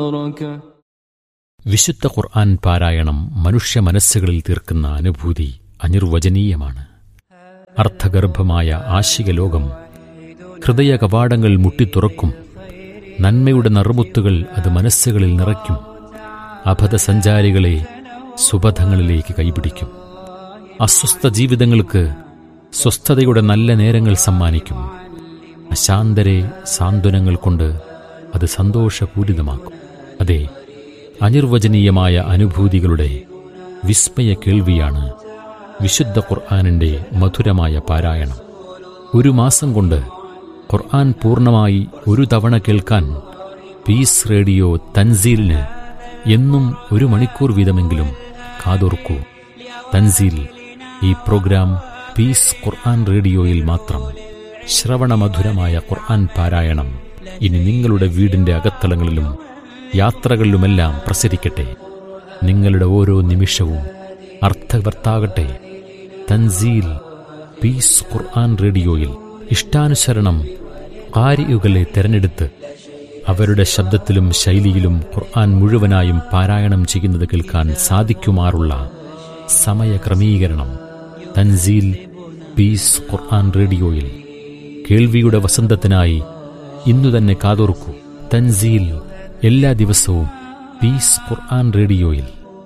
വിശുദ്ധ ഖുർആൻ പാരായണം മനുഷ്യ മനസ്സുകളിൽ തീർക്കുന്ന അനുഭൂതി അനിർവചനീയമാണ് അർത്ഥഗർഭമായ ആശിക ലോകം ഹൃദയ കവാടങ്ങൾ മുട്ടിത്തുറക്കും നന്മയുടെ നറുമുത്തുകൾ അത് മനസ്സുകളിൽ നിറയ്ക്കും അബദ്ധസഞ്ചാരികളെ സുബധങ്ങളിലേക്ക് കൈപിടിക്കും അസ്വസ്ഥ ജീവിതങ്ങൾക്ക് സ്വസ്ഥതയുടെ നല്ല നേരങ്ങൾ സമ്മാനിക്കും അശാന്തരെ സാന്ത്വനങ്ങൾ കൊണ്ട് അത് സന്തോഷപൂരിതമാക്കും അതെ അനിർവചനീയമായ അനുഭൂതികളുടെ വിസ്മയ കേൾവിയാണ് വിശുദ്ധ ഖുർആാനിൻ്റെ മധുരമായ പാരായണം ഒരു മാസം കൊണ്ട് ഖുർആൻ പൂർണ്ണമായി ഒരു തവണ കേൾക്കാൻ പീസ് റേഡിയോ തൻസീലിന് എന്നും ഒരു മണിക്കൂർ വീതമെങ്കിലും കാതോർക്കൂ തൻസീൽ ഈ പ്രോഗ്രാം പീസ് ഖുർആൻ റേഡിയോയിൽ മാത്രം ശ്രവണമധുരമായ ഖുർആൻ പാരായണം ഇനി നിങ്ങളുടെ വീടിന്റെ അകത്തളങ്ങളിലും യാത്രകളിലുമെല്ലാം പ്രസരിക്കട്ടെ നിങ്ങളുടെ ഓരോ നിമിഷവും അർത്ഥവർത്താകട്ടെ തൻസീൽ പീസ് ഖുർആൻ റേഡിയോയിൽ ഇഷ്ടാനുസരണം കാരിയുകളെ തെരഞ്ഞെടുത്ത് അവരുടെ ശബ്ദത്തിലും ശൈലിയിലും ഖുർആൻ മുഴുവനായും പാരായണം ചെയ്യുന്നത് കേൾക്കാൻ സാധിക്കുമാറുള്ള സമയക്രമീകരണം തൻസീൽ പീസ് ഖുർആൻ റേഡിയോയിൽ കേൾവിയുടെ വസന്തത്തിനായി ഇന്നു തന്നെ കാതോർക്കൂ തൻസീൽ എല്ലാ ദിവസവും പീസ് ഖുർആൻ റേഡിയോയിൽ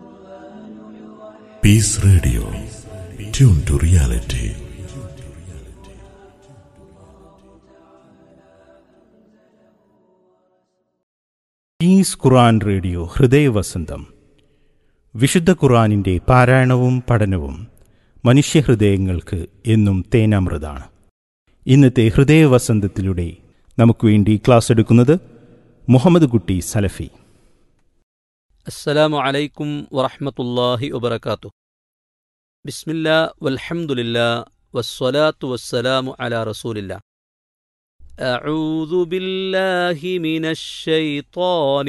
peace radio tune to reality is Quran radio ഹൃദയവസന്തം വിശുദ്ധ ഖുറാനിൻ്റെ പാരായണവും പഠനവും മനുഷ്യഹൃദയങ്ങൾക്ക് എന്നും തേനാമൃതാണ് ഇന്നത്തെ ഹൃദയവസന്തത്തിലൂടെ നമുക്ക് വേണ്ടി ക്ലാസ് എടുക്കുന്നത് മുഹമ്മദ് കുട്ടി സലഫി السلام عليكم ورحمة الله وبركاته بسم الله والحمد لله والصلاة والسلام على رسول الله أعوذ بالله من الشيطان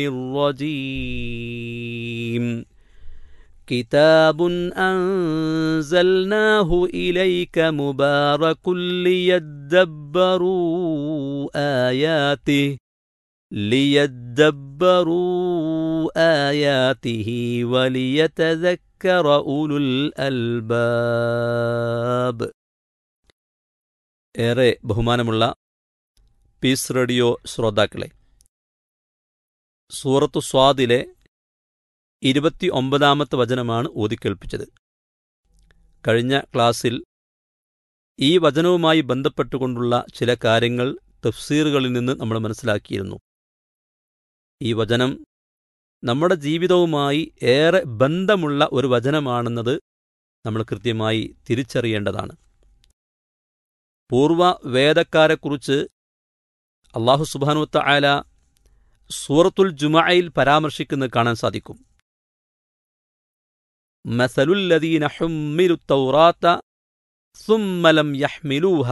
الرجيم كتاب أنزلناه إليك مبارك ليدبروا آياته ليدبروا آياته وليتذكر أولو الألباب ഏറെ ബഹുമാനമുള്ള പീസ് റേഡിയോ ശ്രോതാക്കളെ സൂറത്തു സ്വാദിലെ ഇരുപത്തി ഒമ്പതാമത്തെ വചനമാണ് ഓതിക്കേൾപ്പിച്ചത് കഴിഞ്ഞ ക്ലാസ്സിൽ ഈ വചനവുമായി ബന്ധപ്പെട്ടുകൊണ്ടുള്ള ചില കാര്യങ്ങൾ തഫ്സീറുകളിൽ നിന്ന് നമ്മൾ മനസ്സിലാക്കിയിരുന്നു ഈ വചനം നമ്മുടെ ജീവിതവുമായി ഏറെ ബന്ധമുള്ള ഒരു വചനമാണെന്നത് നമ്മൾ കൃത്യമായി തിരിച്ചറിയേണ്ടതാണ് പൂർവ വേദക്കാരെക്കുറിച്ച് അള്ളാഹു സുബാനുവത്ത ആല സൂറത്തുൽ ജുമയിൽ പരാമർശിക്കുന്നത് കാണാൻ സാധിക്കും മസലുല്ലദീന ഹുമ്മിലു തൗറാത്ത സുമ്മലം യഹ്മിലൂഹ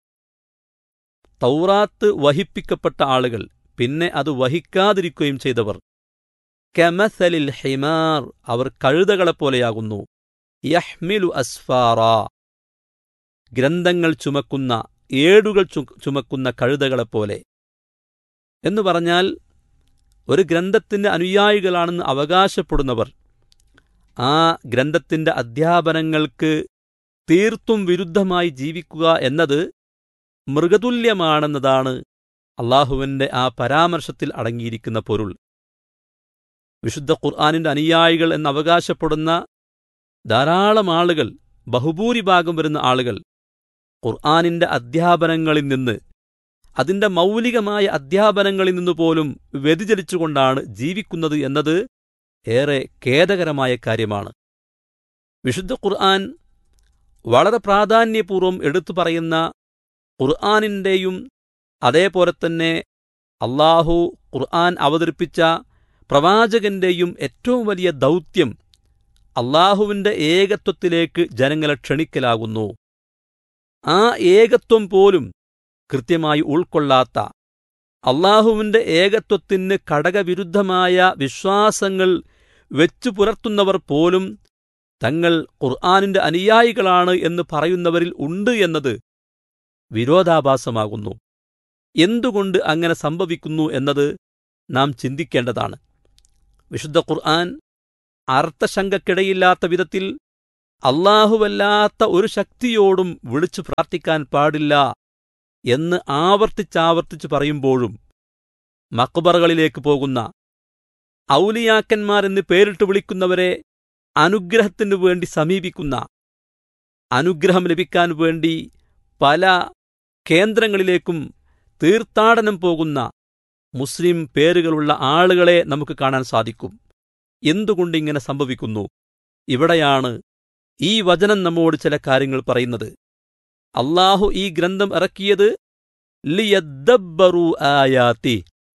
തൗറാത്ത് വഹിപ്പിക്കപ്പെട്ട ആളുകൾ പിന്നെ അത് വഹിക്കാതിരിക്കുകയും ചെയ്തവർ കെമസലിൽ ഹിമാർ അവർ കഴുതകളെപ്പോലെയാകുന്നു യഹ്മിലു അസ്ഫാറ ഗ്രന്ഥങ്ങൾ ചുമക്കുന്ന ഏടുകൾ ചുമക്കുന്ന കഴുതകളെപ്പോലെ എന്നു പറഞ്ഞാൽ ഒരു ഗ്രന്ഥത്തിന്റെ അനുയായികളാണെന്ന് അവകാശപ്പെടുന്നവർ ആ ഗ്രന്ഥത്തിന്റെ അധ്യാപനങ്ങൾക്ക് തീർത്തും വിരുദ്ധമായി ജീവിക്കുക എന്നത് മൃഗതുല്യമാണെന്നതാണ് അള്ളാഹുവിന്റെ ആ പരാമർശത്തിൽ അടങ്ങിയിരിക്കുന്ന പൊരുൾ വിശുദ്ധ ഖുർആാനിന്റെ അനുയായികൾ എന്ന് അവകാശപ്പെടുന്ന ധാരാളം ആളുകൾ ബഹുഭൂരിഭാഗം വരുന്ന ആളുകൾ ഖുർആാനിന്റെ അധ്യാപനങ്ങളിൽ നിന്ന് അതിന്റെ മൗലികമായ അധ്യാപനങ്ങളിൽ നിന്ന് പോലും വ്യതിചലിച്ചുകൊണ്ടാണ് ജീവിക്കുന്നത് എന്നത് ഏറെ ഖേദകരമായ കാര്യമാണ് വിശുദ്ധ ഖുർആൻ വളരെ പ്രാധാന്യപൂർവ്വം എടുത്തു പറയുന്ന ഖുർആാനിൻ്റെയും അതേപോലെ തന്നെ അള്ളാഹു ഖുർആൻ അവതരിപ്പിച്ച പ്രവാചകന്റെയും ഏറ്റവും വലിയ ദൗത്യം അള്ളാഹുവിന്റെ ഏകത്വത്തിലേക്ക് ജനങ്ങളെ ക്ഷണിക്കലാകുന്നു ആ ഏകത്വം പോലും കൃത്യമായി ഉൾക്കൊള്ളാത്ത അള്ളാഹുവിന്റെ ഏകത്വത്തിന് ഘടകവിരുദ്ധമായ വിശ്വാസങ്ങൾ വെച്ചു പുലർത്തുന്നവർ പോലും തങ്ങൾ ഖുർആാനിന്റെ അനുയായികളാണ് എന്ന് പറയുന്നവരിൽ ഉണ്ട് എന്നത് വിരോധാഭാസമാകുന്നു എന്തുകൊണ്ട് അങ്ങനെ സംഭവിക്കുന്നു എന്നത് നാം ചിന്തിക്കേണ്ടതാണ് വിശുദ്ധ ഖുർആൻ അർത്ഥശങ്കക്കിടയില്ലാത്ത വിധത്തിൽ അള്ളാഹുവല്ലാത്ത ഒരു ശക്തിയോടും വിളിച്ചു പ്രാർത്ഥിക്കാൻ പാടില്ല എന്ന് ആവർത്തിച്ചാവർത്തിച്ചു പറയുമ്പോഴും മക്ബറകളിലേക്ക് പോകുന്ന ഔലിയാക്കന്മാരെന്ന് പേരിട്ട് വിളിക്കുന്നവരെ അനുഗ്രഹത്തിനു വേണ്ടി സമീപിക്കുന്ന അനുഗ്രഹം ലഭിക്കാൻ വേണ്ടി പല കേന്ദ്രങ്ങളിലേക്കും തീർത്ഥാടനം പോകുന്ന മുസ്ലിം പേരുകളുള്ള ആളുകളെ നമുക്ക് കാണാൻ സാധിക്കും എന്തുകൊണ്ടിങ്ങനെ സംഭവിക്കുന്നു ഇവിടെയാണ് ഈ വചനം നമ്മോട് ചില കാര്യങ്ങൾ പറയുന്നത് അള്ളാഹു ഈ ഗ്രന്ഥം ഇറക്കിയത് ലിയദ്ദബ്ബറു ആയാത്തി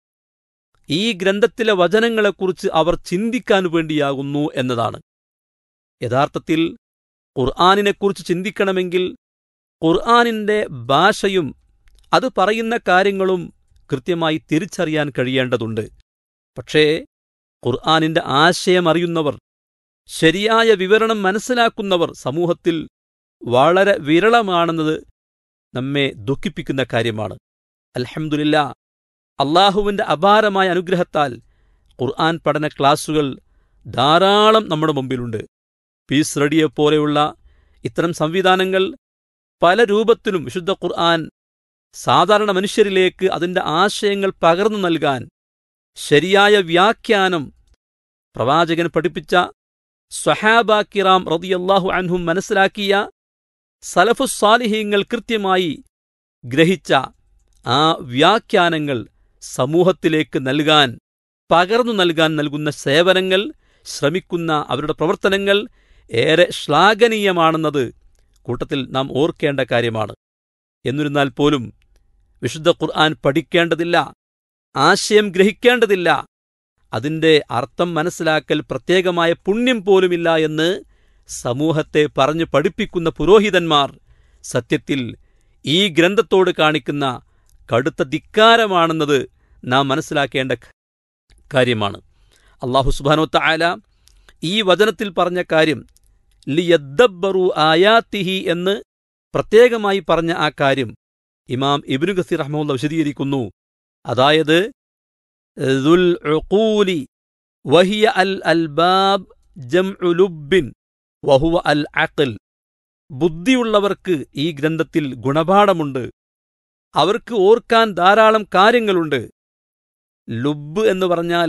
ഈ ഗ്രന്ഥത്തിലെ വചനങ്ങളെക്കുറിച്ച് അവർ ചിന്തിക്കാൻ വേണ്ടിയാകുന്നു എന്നതാണ് യഥാർത്ഥത്തിൽ ഖുർആാനിനെക്കുറിച്ച് ചിന്തിക്കണമെങ്കിൽ ഖുർആാനിന്റെ ഭാഷയും അത് പറയുന്ന കാര്യങ്ങളും കൃത്യമായി തിരിച്ചറിയാൻ കഴിയേണ്ടതുണ്ട് പക്ഷേ ഖുർആാനിന്റെ ആശയം അറിയുന്നവർ ശരിയായ വിവരണം മനസ്സിലാക്കുന്നവർ സമൂഹത്തിൽ വളരെ വിരളമാണെന്നത് നമ്മെ ദുഃഖിപ്പിക്കുന്ന കാര്യമാണ് അൽഹംദുലില്ല അള്ളാഹുവിന്റെ അപാരമായ അനുഗ്രഹത്താൽ ഖുർആൻ പഠന ക്ലാസുകൾ ധാരാളം നമ്മുടെ മുമ്പിലുണ്ട് പീസ് റേഡിയോ പോലെയുള്ള ഇത്തരം സംവിധാനങ്ങൾ പല രൂപത്തിലും വിശുദ്ധ ഖുർആൻ സാധാരണ മനുഷ്യരിലേക്ക് അതിന്റെ ആശയങ്ങൾ പകർന്നു നൽകാൻ ശരിയായ വ്യാഖ്യാനം പ്രവാചകൻ പഠിപ്പിച്ച സ്വഹാബ കിറാം റതിയല്ലാഹു അൻഹും മനസ്സിലാക്കിയ സലഫുസാലിഹീങ്ങൾ കൃത്യമായി ഗ്രഹിച്ച ആ വ്യാഖ്യാനങ്ങൾ സമൂഹത്തിലേക്ക് നൽകാൻ പകർന്നു നൽകാൻ നൽകുന്ന സേവനങ്ങൾ ശ്രമിക്കുന്ന അവരുടെ പ്രവർത്തനങ്ങൾ ഏറെ ശ്ലാഘനീയമാണെന്നത് കൂട്ടത്തിൽ നാം ഓർക്കേണ്ട കാര്യമാണ് എന്നിരുന്നാൽ പോലും വിശുദ്ധ ഖുർആൻ പഠിക്കേണ്ടതില്ല ആശയം ഗ്രഹിക്കേണ്ടതില്ല അതിന്റെ അർത്ഥം മനസ്സിലാക്കൽ പ്രത്യേകമായ പുണ്യം പോലുമില്ല എന്ന് സമൂഹത്തെ പറഞ്ഞു പഠിപ്പിക്കുന്ന പുരോഹിതന്മാർ സത്യത്തിൽ ഈ ഗ്രന്ഥത്തോട് കാണിക്കുന്ന കടുത്ത ധിക്കാരമാണെന്നത് നാം മനസ്സിലാക്കേണ്ട കാര്യമാണ് അള്ളാഹു സുബാനോത്ത ആല ഈ വചനത്തിൽ പറഞ്ഞ കാര്യം ലിയദ്ദബ്ബറു ആയാത്തിഹി എന്ന് പ്രത്യേകമായി പറഞ്ഞ ആ കാര്യം ഇമാം ഇബ്നു ഗസീർ റഹ്മുല്ല വിശദീകരിക്കുന്നു അതായത് ദുൽ ഉഖൂലി വഹിയ അൽ അൽബാബ് ജംഉ ലുബ്ബിൻ വഹുവ അൽ അഖൽ ബുദ്ധിയുള്ളവർക്ക് ഈ ഗ്രന്ഥത്തിൽ ഗുണപാഠമുണ്ട് അവർക്ക് ഓർക്കാൻ ധാരാളം കാര്യങ്ങളുണ്ട് ലുബ് എന്ന് പറഞ്ഞാൽ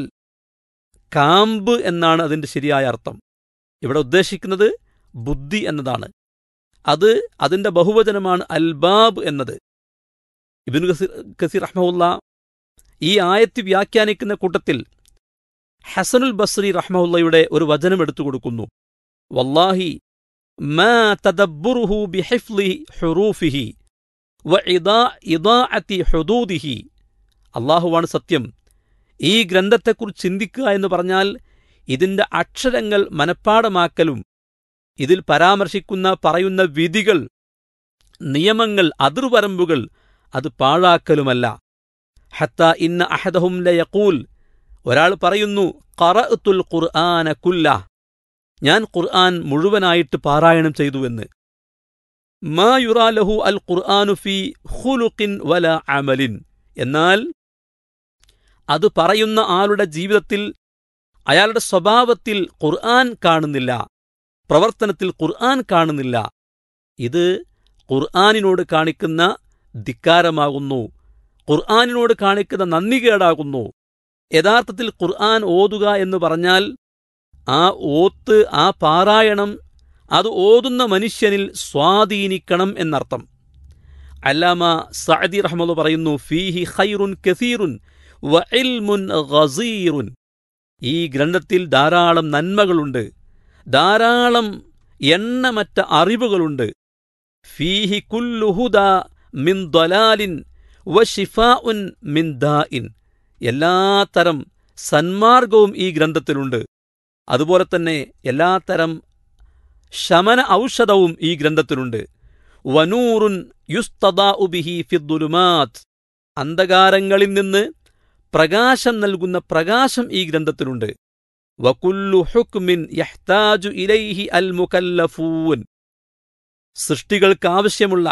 കാമ്പ് എന്നാണ് അതിന്റെ ശരിയായ അർത്ഥം ഇവിടെ ഉദ്ദേശിക്കുന്നത് ബുദ്ധി എന്നതാണ് അത് അതിന്റെ ബഹുവചനമാണ് അൽബാബ് എന്നത് ഇബിൻ കസീർ കസീർ റഹ്മുല്ല ഈ ആയത്ത് വ്യാഖ്യാനിക്കുന്ന കൂട്ടത്തിൽ ഹസനുൽ ബസ്രി റഹ്മുല്ലയുടെ ഒരു വചനം എടുത്തു കൊടുക്കുന്നു വല്ലാഹി മാ തദബ്ബുറുഹു ബിഹിഫ്ലി ഹുറൂഫിഹി വഇദാഅത്തി ഹുദൂദിഹി അള്ളാഹുവാണ് സത്യം ഈ ഗ്രന്ഥത്തെക്കുറിച്ച് ചിന്തിക്കുക എന്ന് പറഞ്ഞാൽ ഇതിന്റെ അക്ഷരങ്ങൾ മനഃപ്പാടമാക്കലും ഇതിൽ പരാമർശിക്കുന്ന പറയുന്ന വിധികൾ നിയമങ്ങൾ അതിർവരമ്പുകൾ അത് പാഴാക്കലുമല്ല ഹത്ത ഇന്ന അഹദഹും ലയക്കൂൽ ഒരാൾ പറയുന്നു ഖറഅത്തുൽ ഖുർആന കുല്ല ഞാൻ ഖുർആൻ മുഴുവനായിട്ട് പാരായണം ചെയ്തുവെന്ന് മാ യുറാലഹു അൽ ഖുർആനു ഫി ഖുലുഖിൻ വല അമലിൻ എന്നാൽ അത് പറയുന്ന ആളുടെ ജീവിതത്തിൽ അയാളുടെ സ്വഭാവത്തിൽ ഖുർആൻ കാണുന്നില്ല പ്രവർത്തനത്തിൽ ഖുർആൻ കാണുന്നില്ല ഇത് ഖുർആനിനോട് കാണിക്കുന്ന ധിക്കാരമാകുന്നു ഖുർആനിനോട് കാണിക്കുന്ന നന്ദികേടാകുന്നു യഥാർത്ഥത്തിൽ ഖുർആൻ ഓതുക എന്ന് പറഞ്ഞാൽ ആ ഓത്ത് ആ പാരായണം അത് ഓതുന്ന മനുഷ്യനിൽ സ്വാധീനിക്കണം എന്നർത്ഥം അല്ലാമ സഅദി റഹ്മദ് പറയുന്നു ഫീഹി ഖൈറുൻ കസീറുൻ വഇൽമുൻ ഗസീറുൻ ഈ ഗ്രന്ഥത്തിൽ ധാരാളം നന്മകളുണ്ട് ധാരാളം എണ്ണമറ്റ അറിവുകളുണ്ട് ഫീഹി കുല്ലുഹുദ മിൻ ദലാലിൻ വഷിഫാഉൻ മിൻ ദാഇൻ എല്ലാത്തരം സന്മാർഗവും ഈ ഗ്രന്ഥത്തിലുണ്ട് അതുപോലെ തന്നെ എല്ലാത്തരം ശമന ഔഷധവും ഈ ഗ്രന്ഥത്തിലുണ്ട് വനൂറുൻ യുസ്തദാഉ ബിഹി ഫിദ്ദുലുമാത് അന്ധകാരങ്ങളിൽ നിന്ന് പ്രകാശം നൽകുന്ന പ്രകാശം ഈ ഗ്രന്ഥത്തിലുണ്ട് വകുല്ലു ഹുക്മിൻ യഹ്താജു ഇലൈഹി അൽ മുകല്ലഫൂൻ സൃഷ്ടികൾക്ക് ആവശ്യമുള്ള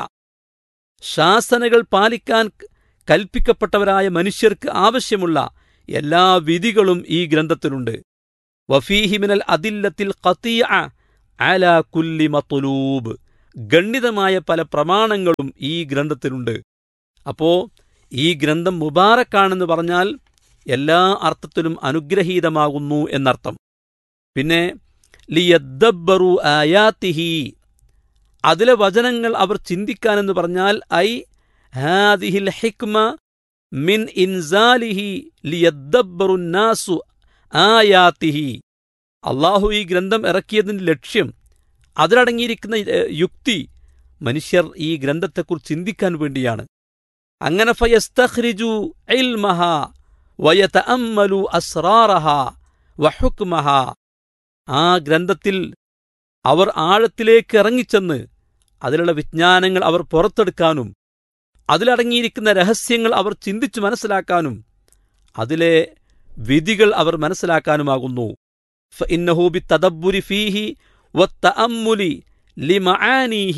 ശാസനകൾ പാലിക്കാൻ കൽപ്പിക്കപ്പെട്ടവരായ മനുഷ്യർക്ക് ആവശ്യമുള്ള എല്ലാ വിധികളും ഈ ഗ്രന്ഥത്തിലുണ്ട് വഫീഹി മിനൽ അതില്ലത്തിൽ ഖതീഅ അലാ കുല്ലി മത്ലൂബ് ഗണ്ഡിതമായ പല പ്രമാണങ്ങളും ഈ ഗ്രന്ഥത്തിലുണ്ട് അപ്പോ ഈ ഗ്രന്ഥം മുബാറക്കാണെന്ന് പറഞ്ഞാൽ എല്ലാ അർത്ഥത്തിലും അനുഗ്രഹീതമാകുന്നു എന്നർത്ഥം പിന്നെ ലിയദ്ദബ്ബറു ആയാത്തിഹി അതിലെ വചനങ്ങൾ അവർ ചിന്തിക്കാനെന്ന് പറഞ്ഞാൽ ഐ ഹാദിഹിൽ ഹിക്മ മിൻ ഇൻസാലിഹി ലിയദ്ദബ്ബറു നാസു ആയാത്തിഹി അള്ളാഹു ഈ ഗ്രന്ഥം ഇറക്കിയതിന്റെ ലക്ഷ്യം അതിലടങ്ങിയിരിക്കുന്ന ഏഹ്, യുക്തി മനുഷ്യർ ഈ ഗ്രന്ഥത്തെക്കുറിച്ച് ചിന്തിക്കാൻ വേണ്ടിയാണ് അങ്ങനെ ഫയസ്തഖ്രിജു ഇൽമഹ വയതഅമ്മലു അസ്റാറഹ വഹുക്മഹ ആ ഗ്രന്ഥത്തിൽ അവർ ആഴത്തിലേക്ക് ഇറങ്ങിച്ചെന്ന് അതിലുള്ള വിജ്ഞാനങ്ങൾ അവർ പുറത്തെടുക്കാനും അതിലടങ്ങിയിരിക്കുന്ന രഹസ്യങ്ങൾ അവർ ചിന്തിച്ചു മനസ്സിലാക്കാനും അതിലെ വിധികൾ അവർ മനസ്സിലാക്കാനുമാകുന്നു فإنه بالتدبر فيه والتأمل لمعانيه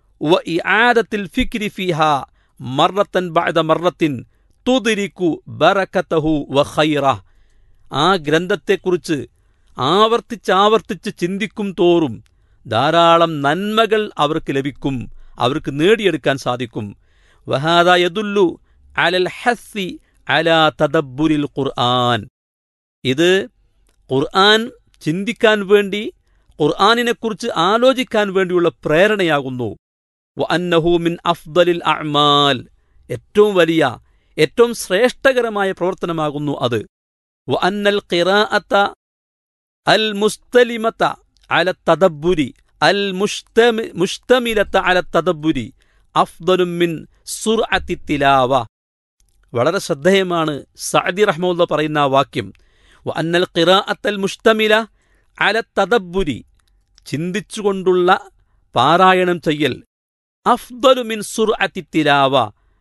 وإعادة الفكر فيها مرة بعد مرة تدرك بركته وخيره ആ ഗ്രന്ഥത്തെക്കുറിച്ച് ആവർത്തിച്ചാവർത്തിച്ച് ചിന്തിക്കും തോറും ധാരാളം നന്മകൾ അവർക്ക് ലഭിക്കും അവർക്ക് നേടിയെടുക്കാൻ സാധിക്കും വഹാദ യദുല്ലു അലൽ ഹസ്സി അലാ തദബ്ബുരിൽ ഖുർആൻ ഇത് ഖുർആൻ ചിന്തിക്കാൻ വേണ്ടി ഖുർആനിനെക്കുറിച്ച് ആലോചിക്കാൻ വേണ്ടിയുള്ള പ്രേരണയാകുന്നു വ അന്നഹു മിൻ അഫ്ദലിൽ അഅ്മാൽ ഏറ്റവും വലിയ ഏറ്റവും ശ്രേഷ്ഠകരമായ പ്രവർത്തനമാകുന്നു അത് വ അന്നൽ ഖിറാഅത്ത അൽ മുസ്തലിമത അല തദബ്ബുരി അൽ മുഷ്തമി മുഷ്തമിലത്ത അല തദബ്ബുരി അഫ്ദലും മിൻ സുർഅത്തി തിലാവ വളരെ ശ്രദ്ധേയമാണ് സഅദി റഹ്മുല്ല പറയുന്ന ആ വാക്യം വ അന്നൽ ഖിറാഅത്തൽ മുഷ്തമില അല തദബ്ബുരി ചിന്തിച്ചുകൊണ്ടുള്ള പാരായണം ചെയ്യൽ അഫ്ദലു മിൻ സുർഅത്തി തിലാവ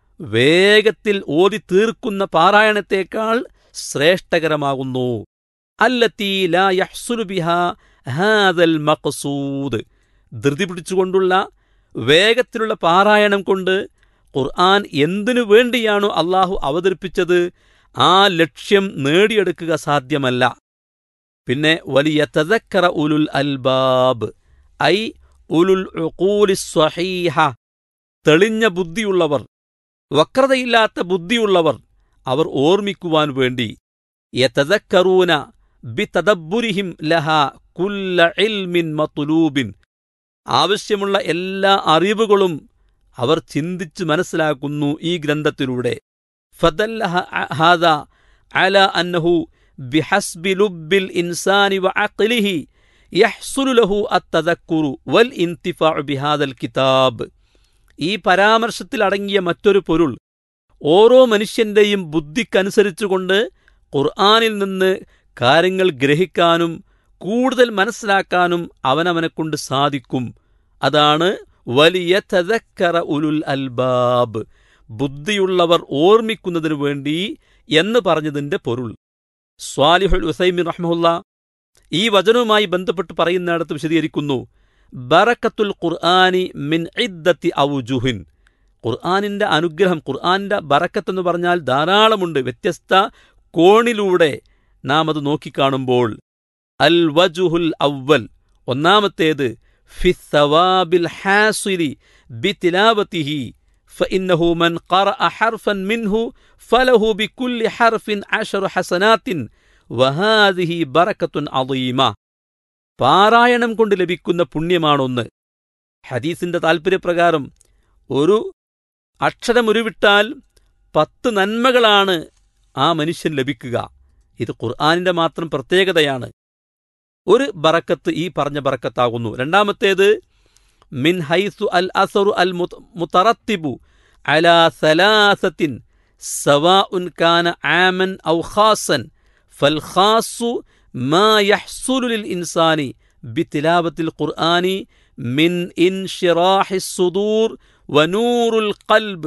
വേഗത്തിൽ ഓതി തീർക്കുന്ന പാരായണത്തേക്കാൾ ശ്രേഷ്ഠകരമാകുന്നു അല്ലത്തീ ലാ യഹ്സുലു ബിഹാ ഹാദൽ മഖ്സൂദ് ധൃതി പിടിച്ചുകൊണ്ടുള്ള വേഗത്തിലുള്ള പാരായണം കൊണ്ട് ഖുർആൻ എന്തിനു വേണ്ടിയാണോ അള്ളാഹു അവതരിപ്പിച്ചത് ആ ലക്ഷ്യം നേടിയെടുക്കുക സാധ്യമല്ല പിന്നെ വലിയ തദക്കറ ഉലുൽ അൽബാബ് ഐ ഉലുൽ ഉഖൂലി സ്വഹീഹ തെളിഞ്ഞ ബുദ്ധിയുള്ളവർ വക്രതയില്ലാത്ത ബുദ്ധിയുള്ളവർ അവർ ഓർമ്മിക്കുവാൻ വേണ്ടി യതദക്കറൂന ബിതദബ്ബുരിഹിം ലഹ കുല്ല ഇൽമിൻ മത്ലൂബിൻ ആവശ്യമുള്ള എല്ലാ അറിവുകളും അവർ ചിന്തിച്ച് മനസ്സിലാക്കുന്നു ഈ ഗ്രന്ഥത്തിലൂടെ ഫദല്ല ഹാദ അല അന്നഹു ബിഹസ്ബി ലുബ്ബിൽ ഇൻസാനി വഅഖ്ലിഹി യഹ്സുലു ലഹു അത്തദക്കുറു വൽ ഇന്തിഫാഉ ബിഹാദൽ കിതാബ് ഈ പരാമർശത്തിൽ അടങ്ങിയ മറ്റൊരു പൊരുൾ ഓരോ മനുഷ്യന്റെയും ബുദ്ധിക്കനുസരിച്ചുകൊണ്ട് ഖുർആനിൽ നിന്ന് കാര്യങ്ങൾ ഗ്രഹിക്കാനും കൂടുതൽ മനസ്സിലാക്കാനും അവനവനെക്കൊണ്ട് സാധിക്കും അതാണ് വലിയ തദക്കറ ഉലുൽ അൽബാബ് ബുദ്ധിയുള്ളവർ ഓർമ്മിക്കുന്നതിനു വേണ്ടി എന്ന് പറഞ്ഞതിന്റെ പൊരുൾ സ്വാലിഹുൽ ഉസൈമിൻ റഹ്മുല്ല ഈ വചനവുമായി ബന്ധപ്പെട്ട് പറയുന്നിടത്ത് വിശദീകരിക്കുന്നു ബറക്കത്തുൽ ഖുർആാനി മിൻ ഇദ്ദത്തി ഔജുഹിൻ ഖുർആാനിന്റെ അനുഗ്രഹം ഖുർആാനിന്റെ ബറക്കത്ത് എന്ന് പറഞ്ഞാൽ ധാരാളമുണ്ട് വ്യത്യസ്ത കോണിലൂടെ നാം അത് നോക്കിക്കാണുമ്പോൾ അൽ വജുഹുൽ അവൽ ഒന്നാമത്തേത് ഫിസ്സവാബിൽ ഹാസുരി ബിതിലാവത്തിഹി فإنه من قرأ حرفا منه فله بكل حرف عشر حسنات وهذه بركة عظيمة പാരായണം കൊണ്ട് ലഭിക്കുന്ന പുണ്യമാണൊന്ന് ഹദീസിന്റെ താൽപ്പര്യപ്രകാരം ഒരു അക്ഷരമുരുവിട്ടാൽ പത്ത് നന്മകളാണ് ആ മനുഷ്യൻ ലഭിക്കുക ഇത് ഖുർആാനിന്റെ മാത്രം പ്രത്യേകതയാണ് ഒരു ബറക്കത്ത് ഈ പറഞ്ഞ ബറക്കത്താകുന്നു രണ്ടാമത്തേത് മിൻ ഹൈസു അൽ അസറു അൽ മുത്തറത്തിബു അലാ സലാസത്തിൻ സവാഉൻ കാന ആമൻ ഔ ഖാസൻ ഫൽ ഖാസു ما يحصل للإنسان بتلاوة القرآن من انشراح الصدور ونور القلب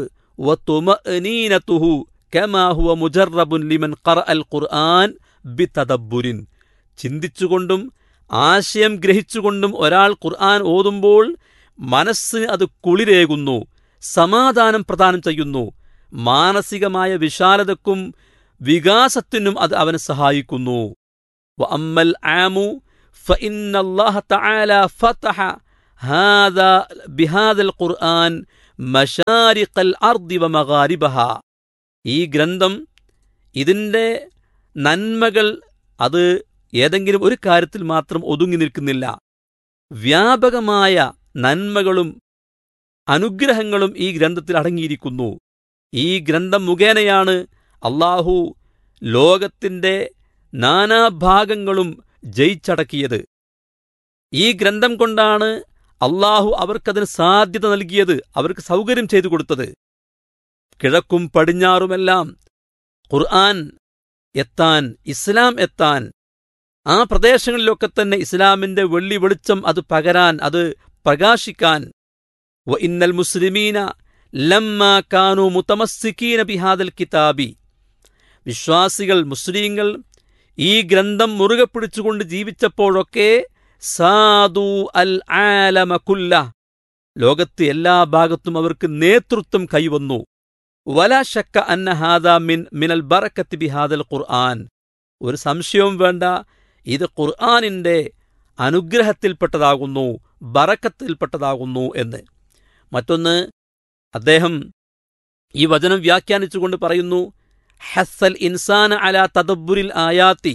وطمأنينته كما هو مجرب لمن قرأ القرآن بتدبر ചിന്തിച്ചുകൊണ്ടും ആശയം ഗ്രഹിച്ചുകൊണ്ടും ഒരാൾ ഖുർആൻ ഓതുമ്പോൾ മനസ്സിന് അത് കുളിരേകുന്നു സമാധാനം പ്രദാനം ചെയ്യുന്നു മാനസികമായ വിശാലതക്കും വികാസത്തിനും അത് അവനെ സഹായിക്കുന്നു وأما العام فإن الله تعالى فتح هذا بهذا القرآن مشارق الأرض ومغاربها ഈ ഗ്രന്ഥം ഇതിൻ്റെ നന്മകൾ അത് ഏതെങ്കിലും ഒരു കാര്യത്തിൽ മാത്രം ഒതുങ്ങി നിൽക്കുന്നില്ല വ്യാപകമായ നന്മകളും അനുഗ്രഹങ്ങളും ഈ ഗ്രന്ഥത്തിൽ അടങ്ങിയിരിക്കുന്നു ഈ ഗ്രന്ഥം മുഖേനയാണ് അള്ളാഹു ലോകത്തിൻ്റെ നാനാഭാഗങ്ങളും ജയിച്ചടക്കിയത് ഈ ഗ്രന്ഥം കൊണ്ടാണ് അള്ളാഹു അവർക്കതിന് സാധ്യത നൽകിയത് അവർക്ക് സൗകര്യം ചെയ്തു കൊടുത്തത് കിഴക്കും പടിഞ്ഞാറുമെല്ലാം ഖുർആൻ എത്താൻ ഇസ്ലാം എത്താൻ ആ പ്രദേശങ്ങളിലൊക്കെ തന്നെ ഇസ്ലാമിന്റെ വെള്ളി വെളിച്ചം അത് പകരാൻ അത് പ്രകാശിക്കാൻ വ ഇന്നൽ മുസ്ലിമീന ലമ്മ കാനു മുത്തമസ്സിക്കീന ബിഹാദൽ കിതാബി വിശ്വാസികൾ മുസ്ലിങ്ങൾ ഈ ഗ്രന്ഥം മുറുകെ പിടിച്ചുകൊണ്ട് ജീവിച്ചപ്പോഴൊക്കെ സാധു അൽ ആലമകുല്ല ലോകത്ത് എല്ലാ ഭാഗത്തും അവർക്ക് നേതൃത്വം കൈവന്നു വല ഷക്ക അന്ന ഹാദ മിൻ മിനൽ ബറക്കത്ത് ബിഹാദൽ ഖുർആൻ ഒരു സംശയവും വേണ്ട ഇത് ഖുർആനിന്റെ അനുഗ്രഹത്തിൽപ്പെട്ടതാകുന്നു ബറക്കത്തിൽപ്പെട്ടതാകുന്നു എന്ന് മറ്റൊന്ന് അദ്ദേഹം ഈ വചനം വ്യാഖ്യാനിച്ചുകൊണ്ട് പറയുന്നു ഹസ്സൽ ഇൻസാന അല തദബ്ബുരിൽ ആയാത്തി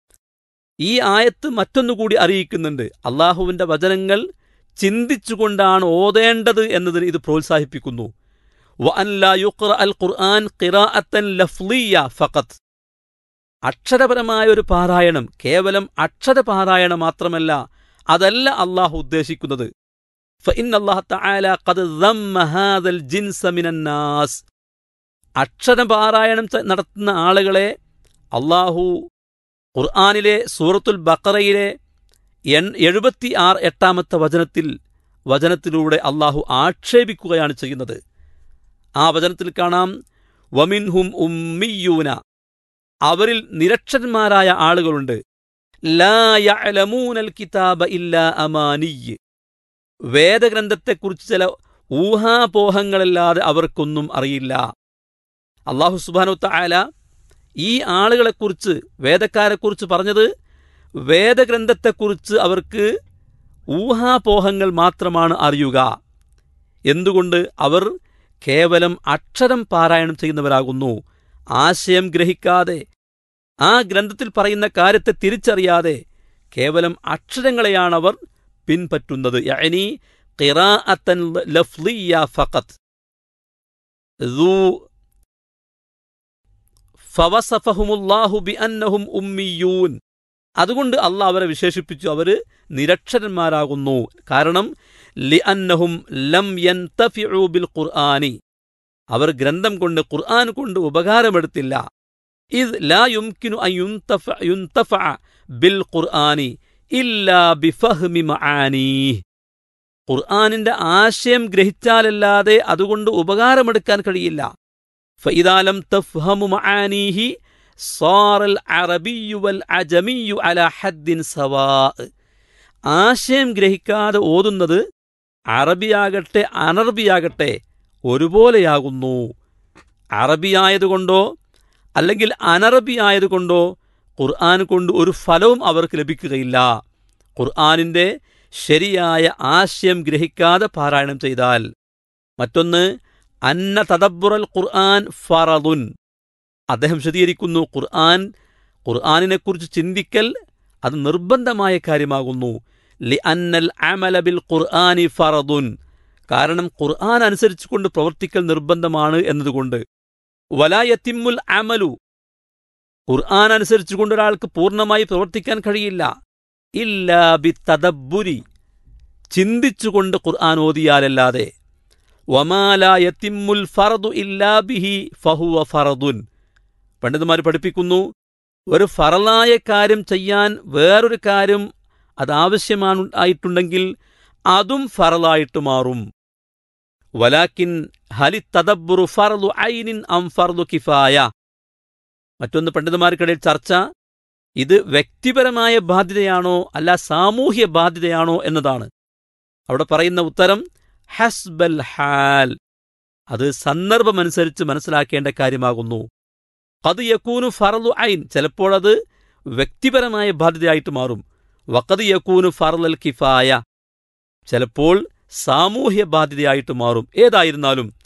ഈ ആയത്ത് മറ്റൊന്നുകൂടി അറിയിക്കുന്നുണ്ട് അള്ളാഹുവിന്റെ വചനങ്ങൾ ചിന്തിച്ചുകൊണ്ടാണ് ഓതേണ്ടത് എന്നതിന് ഇത് പ്രോത്സാഹിപ്പിക്കുന്നു വഅൻ ലാ യുഖ്റ അൽ ഖുർആൻ ഖിറാഅത്തൻ ലഫ്ലിയ ഫഖത്ത് അക്ഷരപരമായ ഒരു പാരായണം കേവലം അക്ഷരപാരായണം മാത്രമല്ല അതല്ല അള്ളാഹു ഉദ്ദേശിക്കുന്നത് فإن الله تعالى قد ذم هذا الجنس من الناس അക്ഷരപാരായണം ച- നടത്തുന്ന ആളുകളെ അള്ളാഹു ഖുർആാനിലെ സൂറത്തുൽ ബക്കറയിലെ എൺ എഴുപത്തി ആറ് എട്ടാമത്തെ വചനത്തിൽ വചനത്തിലൂടെ അള്ളാഹു ആക്ഷേപിക്കുകയാണ് ചെയ്യുന്നത് ആ വചനത്തിൽ കാണാം വമിൻഹും ഉമ്മിയൂന അവരിൽ നിരക്ഷരന്മാരായ ആളുകളുണ്ട് ലാ യഅലമൂനൽ കിതാബ ഇല്ലാ അമാനിയ് വേദഗ്രന്ഥത്തെക്കുറിച്ച് ചില ഊഹാപോഹങ്ങളല്ലാതെ അവർക്കൊന്നും അറിയില്ല അള്ളാഹു സുബാനു തായാല ഈ ആളുകളെക്കുറിച്ച് വേദക്കാരെക്കുറിച്ച് പറഞ്ഞത് വേദഗ്രന്ഥത്തെക്കുറിച്ച് അവർക്ക് ഊഹാപോഹങ്ങൾ മാത്രമാണ് അറിയുക എന്തുകൊണ്ട് അവർ കേവലം അക്ഷരം പാരായണം ചെയ്യുന്നവരാകുന്നു ആശയം ഗ്രഹിക്കാതെ ആ ഗ്രന്ഥത്തിൽ പറയുന്ന കാര്യത്തെ തിരിച്ചറിയാതെ കേവലം അക്ഷരങ്ങളെയാണവർ പിൻപറ്റുന്നത് യഅനി ഖിറാഅത്തൻ ലഫ്ലിയ ഫഖത്ത് ذو ഫവസഫഹുമുല്ലാഹു ബിഅന്നഹും ഉമ്മിയൂൻ അതുകൊണ്ട് അള്ളാഹ് അവരെ വിശേഷിപ്പിച്ചു അവര് നിരക്ഷരന്മാരാകുന്നു കാരണം ലിഅന്നഹും ലം യൻതഫിഉ ബിൽ ഖുർആനി അവർ ഗ്രന്ഥം കൊണ്ട് ഖുർആൻ കൊണ്ട് ഉപകാരമെടുത്തില്ല ഇത് ലാ യുംകിനു അൻ യുൻതഫ യുൻതഫഅ ബിൽ ഖുർആനി ഇല്ലാ ബിഫഹ്മി മആനീഹ് ഖുർആനിന്റെ ആശയം ഗ്രഹിച്ചാലല്ലാതെ അതുകൊണ്ട് ഉപകാരമെടുക്കാൻ കഴിയില്ല فإذا لم تفهم معانيه صار العربي والعجمي على حد سواء ആശയം ഗ്രഹിക്കാതെ ഓതുന്നത് അറബിയാകട്ടെ അനർബിയാകട്ടെ ഒരുപോലെയാകുന്നു അറബിയായതുകൊണ്ടോ അല്ലെങ്കിൽ അനറബിയായതുകൊണ്ടോ ഖുർആൻ കൊണ്ട് ഒരു ഫലവും അവർക്ക് ലഭിക്കുകയില്ല ഖുർആനിന്റെ ശരിയായ ആശയം ഗ്രഹിക്കാതെ പാരായണം ചെയ്താൽ മറ്റൊന്ന് അന്ന തദബ്ബുറൽ ഖുർആൻ ഫറദുൻ അദ്ദേഹം വിശദീകരിക്കുന്നു ഖുർആൻ ഖുർആനിനെക്കുറിച്ച് ചിന്തിക്കൽ അത് നിർബന്ധമായ കാര്യമാകുന്നു ലി അന്നൽ അമല ബിൽ ഖുർആനി ഫറദുൻ കാരണം ഖുർആൻ അനുസരിച്ചുകൊണ്ട് പ്രവർത്തിക്കൽ നിർബന്ധമാണ് എന്നതുകൊണ്ട് വലായത്തിമുൽ അമലു ഖുർആൻ അനുസരിച്ചുകൊണ്ട് ഒരാൾക്ക് പൂർണ്ണമായി പ്രവർത്തിക്കാൻ കഴിയില്ല ഇല്ലാ ബി തദബ്ബുരി ചിന്തിച്ചുകൊണ്ട് ഖുർആൻ ഓതിയാലല്ലാതെ വമാലായത്തിമുൽ ഫറദു ഇല്ലാ ബിഹി ഫഹുവ ഫറദുൻ പണ്ഡിതന്മാർ പഠിപ്പിക്കുന്നു ഒരു ഫറലായ കാര്യം ചെയ്യാൻ വേറൊരു കാര്യം അത് ആവശ്യമാണ് ആയിട്ടുണ്ടെങ്കിൽ അതും ഫറലായിട്ട് മാറും വലാക്കിൻ ഹലി തദബ്ബുറു ഫറദു ഐനിൻ അം ഫറദു കിഫായ മറ്റൊന്ന് പണ്ഡിതന്മാർക്കിടയിൽ ചർച്ച ഇത് വ്യക്തിപരമായ ബാധ്യതയാണോ അല്ല സാമൂഹ്യ ബാധ്യതയാണോ എന്നതാണ് അവിടെ പറയുന്ന ഉത്തരം ഹസ്ബൽ ഹാൽ അത് സന്ദർഭമനുസരിച്ച് മനസ്സിലാക്കേണ്ട കാര്യമാകുന്നു അത് യക്കൂനു ഫറലു ഐൻ ചിലപ്പോൾ അത് വ്യക്തിപരമായ ബാധ്യതയായിട്ട് മാറും വക്കത് യക്കൂന് ഫർലൽ കിഫായ ചിലപ്പോൾ സാമൂഹ്യ ബാധ്യതയായിട്ട് മാറും ഏതായിരുന്നാലും